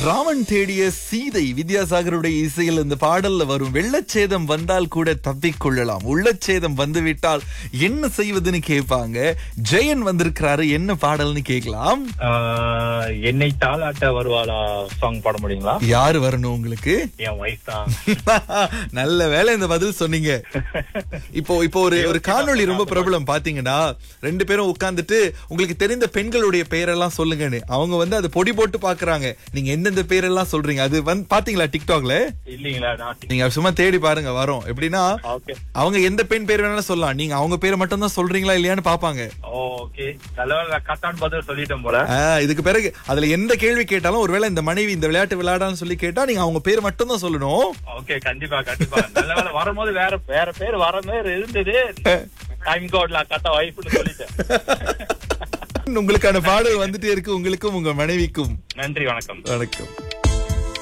ராமன் தேடிய சீதை வித்யாசாகருடைய இசையில் இந்த பாடல்ல வரும் வெள்ளச்சேதம் வந்தால் கூட தப்பிக்கொள்ளலாம் உள்ளச்சேதம் வந்துவிட்டால் என்ன செய்வதுன்னு கேட்பாங்க ஜெயன் வந்திருக்கிறாரு என்ன பாடல்னு கேட்கலாம் ஆஹ், என்னை தாளாட்ட வருவாளா சாங் பாட முடியுங்களா யாரு வரணும் உங்களுக்கு என் ஒய்ஃப் தான் நல்ல வேலை இந்த பதில் சொன்னீங்க இப்போ இப்போ ஒரு ஒரு காணொளி ரொம்ப பிரபலம் பாத்தீங்கன்னா ரெண்டு பேரும் உட்கார்ந்துட்டு உங்களுக்கு தெரிந்த பெண்களுடைய பெயரெல்லாம் சொல்லுங்கன்னு அவங்க வந்து அதை பொடி போட்டு பாக்குறாங்க நீங்க எந்தெந்த பேரெல்லாம் சொல்றீங்க அது வந்து பாத்தீங்களா டிக்டாக்ல இல்லீங்களா நான் நீங்க சும்மா தேடி பாருங்க வரும் எப்படின்னா ஓகே அவங்க எந்த பெண் பேர் வேணாலும் சொல்லலாம் நீங்க அவங்க பேரை மட்டும் தான் சொல்றீங்களா இல்லையான்னு பாப்பாங்க ஓகே நல்ல கரெக்டான பதில் சொல்லிட்டேன் போல ஆ, இதுக்கு பிறகு அதுல எந்த கேள்வி கேட்டாலும் ஒருவேளை இந்த மனைவி இந்த விளையாட்டு விளையாடான்னு சொல்லி கேட்டா நீங்க அவங்க பேர் மட்டும் தான் சொல்லணும் ஓகே கண்டிப்பா கண்டிப்பா நல்ல வேலை வரும்போது வேற வேற பேர் வர மாதிரி இருந்தது டைம் கோட்ல கரெக்டா ஒய்ஃப்னு சொல்லிட்டேன் உங்களுக்கான பாடல் வந்துட்டே இருக்கு உங்களுக்கும் உங்க மனைவிக்கும் நன்றி வணக்கம் வணக்கம்